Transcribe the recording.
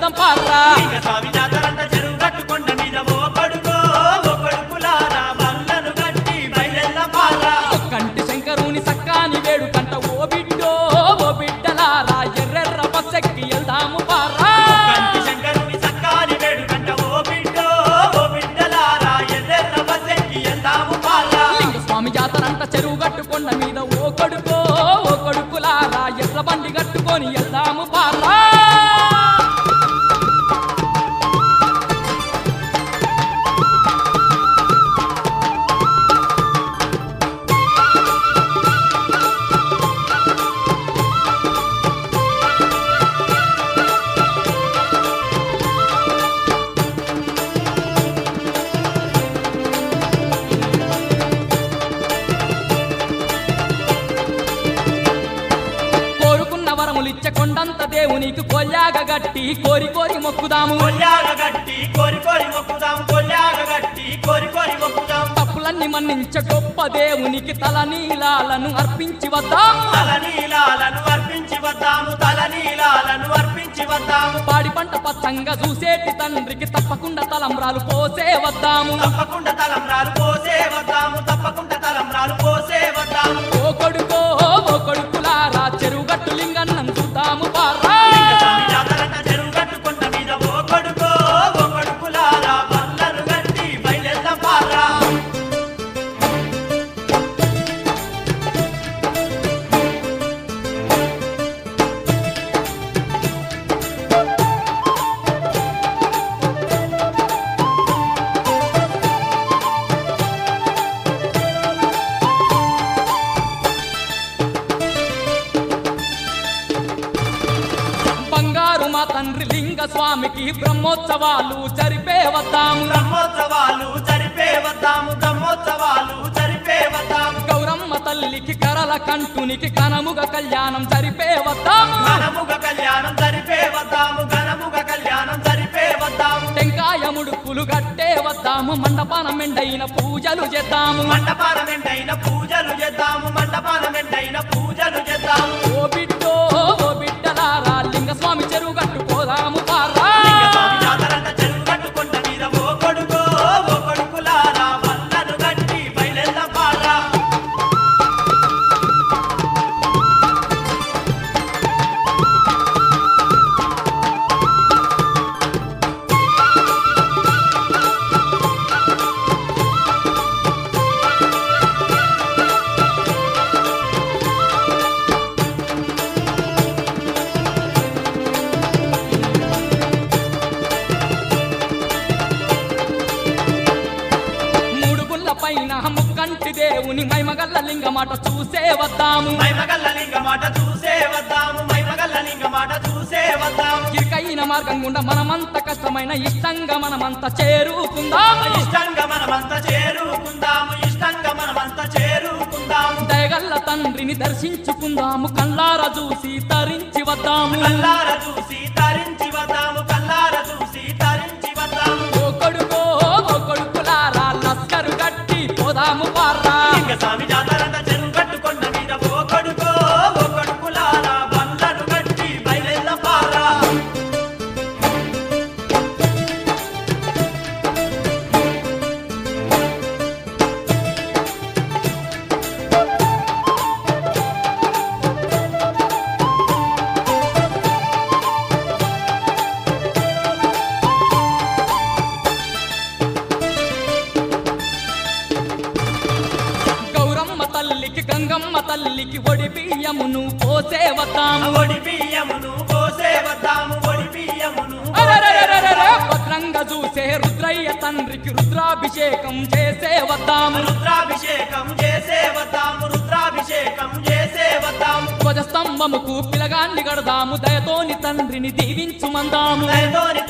బయలెల్దాం పార్రా లింగ స్వామి జాతరంట చెరువు కట్టుకొండ మీద ఓ కొడుకో ఓ కొడుకులారా బల్లను కట్టి బయలెల్లం పారా కంటి శంకరుని సక్కాని వేడు కంట ఓ బిడ్డో ఓ బిడ్డలారా ఎర్రెర్ర బస్సెక్కి వెళ్దాము పార్రా కంటి శంకరుని సక్కాని వేడుకంట ఓ బిడ్డో ఓ బిడ్డలారా ఎర్రెర్ర బస్సెక్కి వెళ్దాము పారా లింగ స్వామి జాతరంట చెరువు కట్టుకొండ మీద ఓ కొడుకో ఓ కొడుకులారా ఎర్ర బండి కట్టుకొని వెళ్దాము పార్రా కోరుకున్న వరములిచ్చ కొండంత దేవునికి కొల్లాగ గట్టి కోరి కోరి మొక్కుదాము కొల్లాగ గట్టి కోరి కోరి మొక్కుదాం కొల్లాగ గట్టి కోరి కోరి మొక్కుదాం తప్పులన్నీ మన్నించ గొప్ప దేవునికి తల నీలాలను అర్పించి వద్దాము తల నీలాలను అర్పించి వద్దాము తల నీలాలను అర్పించి వద్దాము పాడి పంట పచ్చంగా చూసేటి తండ్రికి తప్పకుండా తలంబ్రాలు పోసే వద్దాము తప్పకుండా తలంబ్రాలు పోసే వద్దాము తప్పకుండా తలంబ్రాలు పోసే వద్దాము ఓ కొడుకో ఓ కొడుకులారా చెరువు గట్టు లింగన్నం చూద్దాము పారా లింగ స్వామి జాతరంట చెరువు కట్టుకొండ మీద ఓ కొడుకో ఓ కొడుకులారా బల్లను గట్టి బయలెల్లం పారా బంగారు మా తండ్రి లింగ స్వామికి బ్రహ్మోత్సవాలు జరిపే వద్దాము బ్రహ్మోత్సవాలు జరిపే వద్దాము బ్రహ్మోత్సవాలు జరిపే వద్దాము గౌరమ్మ తల్లికి కరల కంటునికి కనముగ కళ్యాణం జరిపే వద్దాము ఘనముగ కళ్యాణం జరిపే వద్దాము ఘనముగ కళ్యాణం జరిపే వద్దాము టెంకాయ ముడుపులు గట్టే వద్దాము మండపాన మెండైన పూజలు చేద్దాము మండపాన మెండైన పూజలు చేద్దాము మండపాన మెండైన పూజలు చేద్దాము ఓ బిడ్డో ఓ బిడ్డలారా లింగ స్వామి చెరువు కట్టుకోదాము పారా లింగ స్వామి జాతరంట చెరువు కట్టుకొండ మీద ఓ కొడుకో ఓ కొడుకులారా వల్లను గట్టి బయలెల్ల పారా మూడు గుళ్ళ పైన ముక్కంటి దేవుని మైమగల్ల లింగ మాట చూసే వద్దాము మైమగల్ల లింగ మాట చూసే వద్దాము మైమగల్ల లింగ మాట చూసే వద్దాము ఇరుకైన మార్గం గుండా మనమంత కష్టమైన ఇష్టంగా మనమంతా చేరుకుందాము ఇష్టంగా మనమంతా చేరుకుందాము ఇష్టంగా మనమంతా చేరుకుందాము దయగల్ల తండ్రిని దర్శించుకుందాము కళ్ళార చూసి తరించి వద్దాము కల్లార చూసి తరించి వద్దాము కల్లార చూసి తరించి వద్దాము ఓ కొడుకో ఓ కొడుకులారా లస్కరు గట్టి పోదాము పార్రా లింగ స్వామి జాతరంట చెరువు కట్టుకొండ మీద ఓ కొడుకో ఓ కొడుకులారా బండ్లను కట్టి బయలెల్ల పారా గౌరమ్మ తల్లికి గంగమ్మ తల్లికి ఒడి బియ్యమును పోసే వద్దాము ఒడి బియ్యమును పోసే వద్దాము ఒడి బియ్యమును అరెరెరెరెరెరె, భద్రంగా చూసే రుద్రయ్య తండ్రికి రుద్రాభిషేకం చేసే వద్దాము రుద్రాభిషేకం చేసే వద్దాము రుద్రాభిషేకం చేసే వద్దాము ధ్వజస్తంభముకు పిలగాన్ని గడదాము దయతోని తండ్రిని దీవించుమందాము దయతోని